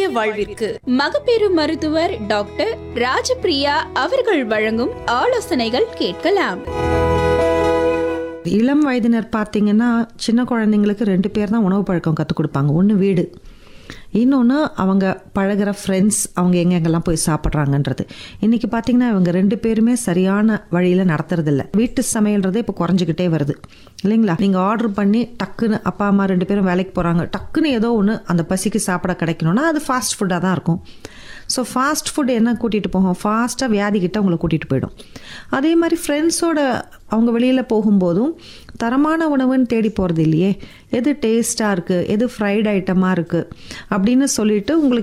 வாழ்விற்கு மகப்பேறு மருத்துவர் டாக்டர் ராஜபிரியா அவர்கள் வழங்கும் ஆலோசனைகள் கேட்கலாம் இளம் வயதினர் பார்த்தீங்கன்னா சின்ன குழந்தைங்களுக்கு ரெண்டு பேர் தான் உணவு பழக்கம் கற்றுக் கொடுப்பாங்க ஒன்று வீடு இன்னொன்று அவங்க பழகுற ஃப்ரெண்ட்ஸ் அவங்க எங்கெங்கெல்லாம் போய் சாப்பிட்றாங்கன்றது இன்றைக்கி பார்த்தீங்கன்னா இவங்க ரெண்டு பேருமே சரியான வழியில் நடத்துறதில்ல வீட்டு சமையல்றதே இப்போ குறைஞ்சிக்கிட்டே வருது இல்லைங்களா நீங்கள் ஆர்டர் பண்ணி டக்குன்னு அப்பா அம்மா ரெண்டு பேரும் வேலைக்கு போகிறாங்க டக்குன்னு ஏதோ ஒன்று அந்த பசிக்கு சாப்பிட கிடைக்கணும்னா அது ஃபாஸ்ட் ஃபுட்டாக தான் இருக்கும் ஸோ ஃபாஸ்ட் ஃபுட் என்ன கூட்டிகிட்டு போகும் ஃபாஸ்ட்டாக வியாதிக்கிட்ட அவங்கள கூட்டிகிட்டு போயிடும் அதே மாதிரி ஃப்ரெண்ட்ஸோட அவங்க வெளியில் போகும்போதும் தரமான உணவுன்னு தேடி போகிறது இல்லையே எது டேஸ்ட்டாக இருக்குது எது ஃப்ரைட் ஐட்டமாக இருக்குது அப்படின்னு சொல்லிட்டு உங்களுக்கு